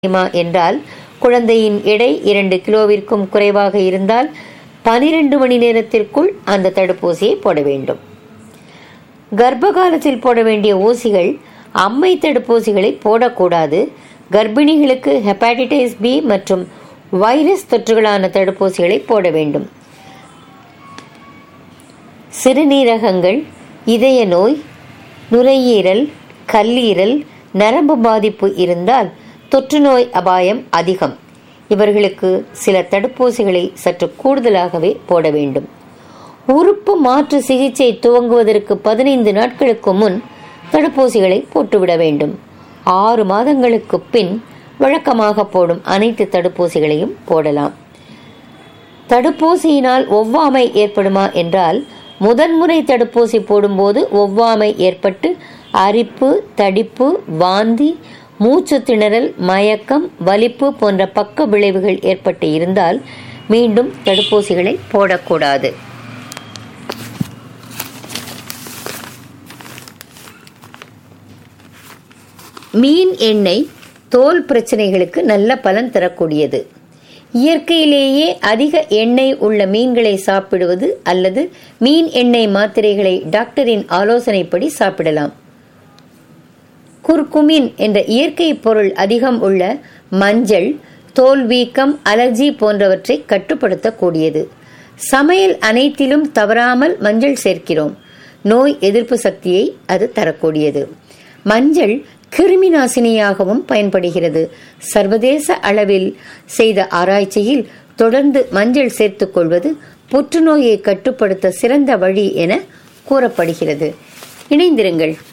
முடியுமா என்றால் குழந்தையின் எடை இரண்டு கிலோவிற்கும் குறைவாக இருந்தால் பனிரெண்டு மணி நேரத்திற்குள் அந்த தடுப்பூசியை போட வேண்டும் கர்ப்ப காலத்தில் போட வேண்டிய ஊசிகள் அம்மை தடுப்பூசிகளை போடக்கூடாது கர்ப்பிணிகளுக்கு ஹெப்பாட்டிடைஸ் பி மற்றும் வைரஸ் தொற்றுகளான தடுப்பூசிகளை போட வேண்டும் சிறுநீரகங்கள் இதய நோய் நுரையீரல் கல்லீரல் நரம்பு பாதிப்பு இருந்தால் தொற்று நோய் அபாயம் அதிகம் இவர்களுக்கு சில தடுப்பூசிகளை சற்று கூடுதலாகவே போட வேண்டும் உறுப்பு மாற்று சிகிச்சை துவங்குவதற்கு பதினைந்து நாட்களுக்கு முன் தடுப்பூசிகளை போட்டுவிட வேண்டும் ஆறு மாதங்களுக்கு பின் வழக்கமாக போடும் அனைத்து தடுப்பூசிகளையும் போடலாம் தடுப்பூசியினால் ஒவ்வாமை ஏற்படுமா என்றால் முதன்முறை தடுப்பூசி போடும்போது ஒவ்வாமை ஏற்பட்டு அரிப்பு தடிப்பு வாந்தி மூச்சு திணறல் மயக்கம் வலிப்பு போன்ற பக்க விளைவுகள் ஏற்பட்டு இருந்தால் மீண்டும் தடுப்பூசிகளை போடக்கூடாது மீன் எண்ணெய் தோல் பிரச்சனைகளுக்கு நல்ல பலன் தரக்கூடியது இயற்கையிலேயே அதிக எண்ணெய் உள்ள மீன்களை சாப்பிடுவது அல்லது மீன் எண்ணெய் மாத்திரைகளை டாக்டரின் ஆலோசனைப்படி சாப்பிடலாம் குர்குமின் என்ற இயற்கை பொருள் அதிகம் உள்ள மஞ்சள் தோல் வீக்கம் அலர்ஜி போன்றவற்றை கட்டுப்படுத்தக்கூடியது சமையல் அனைத்திலும் தவறாமல் மஞ்சள் சேர்க்கிறோம் நோய் எதிர்ப்பு சக்தியை அது தரக்கூடியது மஞ்சள் கிருமி நாசினியாகவும் பயன்படுகிறது சர்வதேச அளவில் செய்த ஆராய்ச்சியில் தொடர்ந்து மஞ்சள் சேர்த்துக் கொள்வது புற்றுநோயை கட்டுப்படுத்த சிறந்த வழி என கூறப்படுகிறது இணைந்திருங்கள்